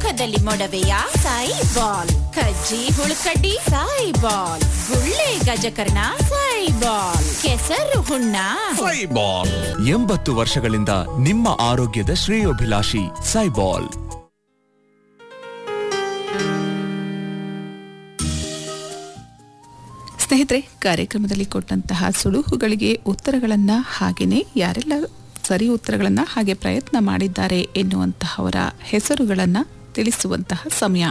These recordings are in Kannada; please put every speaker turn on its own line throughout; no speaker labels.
ಮುಖದಲ್ಲಿ ಮೊಡವೆಯ ಸಾಯಿ ಬಾಲ್ ಕಜ್ಜಿ ಹುಳುಕಡ್ಡಿ ಸಾಯಿ ಬಾಲ್ ಗುಳ್ಳೆ ಗಜಕರ್ಣ ಸಾಯಿ ಬಾಲ್ ಕೆಸರು ಹುಣ್ಣ
ಸೈಬಾಲ್ ಎಂಬತ್ತು ವರ್ಷಗಳಿಂದ ನಿಮ್ಮ ಆರೋಗ್ಯದ ಶ್ರೇಯೋಭಿಲಾಷಿ ಸೈಬಾಲ್
ಸ್ನೇಹಿತರೆ ಕಾರ್ಯಕ್ರಮದಲ್ಲಿ ಕೊಟ್ಟಂತಹ ಸುಳುಹುಗಳಿಗೆ ಉತ್ತರಗಳನ್ನು ಹಾಗೆಯೇ ಯಾರೆಲ್ಲ ಸರಿ ಉತ್ತರಗಳನ್ನು ಹಾಗೆ ಪ್ರಯತ್ನ ಮಾಡಿದ್ದಾರೆ ಎನ್ನುವಂತಹವರ ಹೆಸರುಗಳನ್ನು ತಿಳಿಸುವಂತಹ ಸಮಯ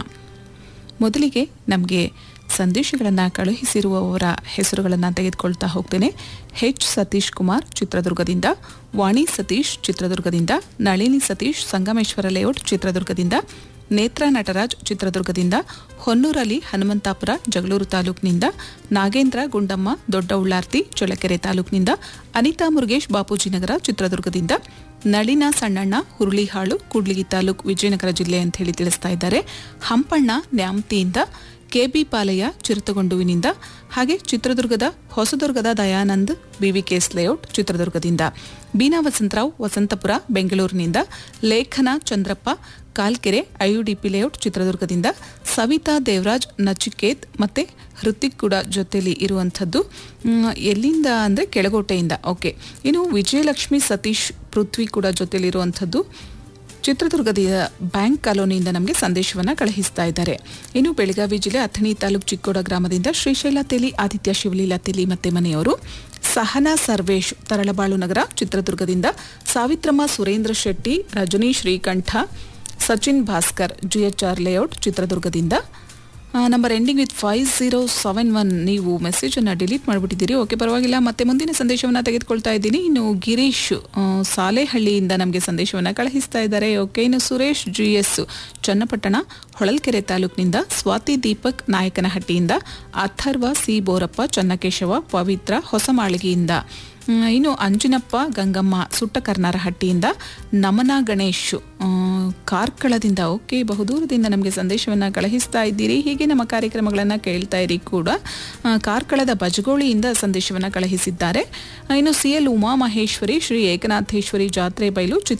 ಮೊದಲಿಗೆ ನಮಗೆ ಸಂದೇಶಗಳನ್ನು ಕಳುಹಿಸಿರುವವರ ಹೆಸರುಗಳನ್ನು ತೆಗೆದುಕೊಳ್ತಾ ಹೋಗ್ತೇನೆ ಹೆಚ್ ಸತೀಶ್ ಕುಮಾರ್ ಚಿತ್ರದುರ್ಗದಿಂದ ವಾಣಿ ಸತೀಶ್ ಚಿತ್ರದುರ್ಗದಿಂದ ನಳಿನಿ ಸತೀಶ್ ಸಂಗಮೇಶ್ವರ ಲೇಔಟ್ ಚಿತ್ರದುರ್ಗದಿಂದ ನೇತ್ರಾ ನಟರಾಜ್ ಚಿತ್ರದುರ್ಗದಿಂದ ಹೊನ್ನೂರಲ್ಲಿ ಹನುಮಂತಾಪುರ ಜಗಳೂರು ತಾಲೂಕಿನಿಂದ ನಾಗೇಂದ್ರ ಗುಂಡಮ್ಮ ದೊಡ್ಡ ಉಳ್ಳಾರ್ತಿ ಚಳ್ಳಕೆರೆ ತಾಲೂಕಿನಿಂದ ಅನಿತಾ ಮುರುಗೇಶ್ ಬಾಪೂಜಿನಗರ ಚಿತ್ರದುರ್ಗದಿಂದ ನಳಿನ ಸಣ್ಣಣ್ಣ ಹುರುಳಿಹಾಳು ಕೂಡ್ಲಿಗಿ ತಾಲೂಕು ವಿಜಯನಗರ ಜಿಲ್ಲೆ ಅಂತ ಹೇಳಿ ತಿಳಿಸ್ತಾ ಇದ್ದಾರೆ ಹಂಪಣ್ಣ ನ್ಯಾಮತಿಯಿಂದ ಕೆಬಿ ಪಾಲಯ್ಯ ಚಿರತಗೊಂಡುವಿನಿಂದ ಹಾಗೆ ಚಿತ್ರದುರ್ಗದ ಹೊಸದುರ್ಗದ ದಯಾನಂದ್ ಬಿವಿಕೆಎಸ್ ಲೇಔಟ್ ಚಿತ್ರದುರ್ಗದಿಂದ ಬೀನಾ ವಸಂತರಾವ್ ವಸಂತಪುರ ಬೆಂಗಳೂರಿನಿಂದ ಲೇಖನ ಚಂದ್ರಪ್ಪ ಕಾಲ್ಕೆರೆ ಐಯುಡಿಪಿ ಲೇಔಟ್ ಚಿತ್ರದುರ್ಗದಿಂದ ಸವಿತಾ ದೇವರಾಜ್ ನಚಿಕೇತ್ ಮತ್ತೆ ಹೃತಿಕ್ ಕೂಡ ಜೊತೆಲಿ ಇರುವಂಥದ್ದು ಮ್, ಎಲ್ಲಿಂದ ಅಂದರೆ ಕೆಳಗೋಟೆಯಿಂದ ಓಕೆ ಇನ್ನು ವಿಜಯಲಕ್ಷ್ಮಿ ಸತೀಶ್ ಪೃಥ್ವಿ ಕೂಡ ಜೊತೆಲಿರುವಂಥದ್ದು ಚಿತ್ರದುರ್ಗದ ಬ್ಯಾಂಕ್ ಕಾಲೋನಿಯಿಂದ ನಮಗೆ ಸಂದೇಶವನ್ನು ಕಳುಹಿಸ್ತಾ ಇದ್ದಾರೆ ಇನ್ನು ಬೆಳಗಾವಿ ಜಿಲ್ಲೆ ಅಥಣಿ ತಾಲೂಕು ಚಿಕ್ಕೋಡ ಗ್ರಾಮದಿಂದ ಶ್ರೀಶೈಲ ತೆಲಿ ಆದಿತ್ಯ ಶಿವಲೀಲಾ ತೆಲಿ ಮತ್ತೆ ಮನೆಯವರು ಸಹನಾ ಸರ್ವೇಶ್ ತರಳಬಾಳು ನಗರ ಚಿತ್ರದುರ್ಗದಿಂದ ಸಾವಿತ್ರಮ್ಮ ಸುರೇಂದ್ರ ಶೆಟ್ಟಿ ರಜನಿ ಶ್ರೀಕಂಠ ಸಚಿನ್ ಭಾಸ್ಕರ್ ಜಿಎಚ್ಆರ್ ಲೇಔಟ್ ಚಿತ್ರದುರ್ಗದಿಂದ number ending with five zero seven one ನೀವು ಮೆಸೇಜನ್ನು ಡಿಲೀಟ್ ಮಾಡಿಬಿಟ್ಟಿದ್ದೀರಿ ಓಕೆ ಪರವಾಗಿಲ್ಲ ಮತ್ತೆ ಮುಂದಿನ ಸಂದೇಶವನ್ನು ತೆಗೆದುಕೊಳ್ತಾ ಇದ್ದೀನಿ ಇನ್ನು ಗಿರೀಶ್ ಆ, ಸಾಲೆಹಳ್ಳಿಯಿಂದ ನಮಗೆ ಸಂದೇಶವನ್ನು ಕಳುಹಿಸ್ತಾ ಇದ್ದಾರೆ ಓಕೆ ಇನ್ನು ಸುರೇಶ್ ಜಿ ಎಸ್ ಚನ್ನಪಟ್ಟಣ ಹೊಳಲ್ಕೆರೆ ತಾಲೂಕಿನಿಂದ ಸ್ವಾತಿ ದೀಪಕ್ ನಾಯಕನಹಟ್ಟಿಯಿಂದ ಅಥರ್ವ ಸಿ ಬೋರಪ್ಪ ಚನ್ನಕೇಶವ ಪವಿತ್ರ ಹೊಸಮಾಳಿಗೆಯಿಂದ ಮ್, ಇನ್ನು ಅಂಜಿನಪ್ಪ ಗಂಗಮ್ಮ ಸುಟ್ಟಕರ್ನಾರಹಟ್ಟಿಯಿಂದ ನಮನ ಗಣೇಶ್ ಆ, ಕಾರ್ಕಳದಿಂದ ಓಕೆ ಬಹುದೂರದಿಂದ ನಮಗೆ ಸಂದೇಶವನ್ನು ಕಳುಹಿಸ್ತಾ ಇದ್ದೀರಿ ಹೀಗೆ ನಮ್ಮ ಕಾರ್ಯಕ್ರಮಗಳನ್ನು ಕೇಳ್ತಾ ಇರಿ ಕೂಡ ಆ, ಕಾರ್ಕಳದ ಬಜಗೋಳಿಯಿಂದ ಸಂದೇಶವನ್ನು ಕಳುಹಿಸಿದ್ದಾರೆ ಆ, ಇನ್ನು ಸಿ ಎಲ್ ಉಮಾ ಮಹೇಶ್ವರಿ ಶ್ರೀ ಏಕನಾಥೇಶ್ವರಿ ಜಾತ್ರೆ ಬಯಲು ಚಿತ್ರ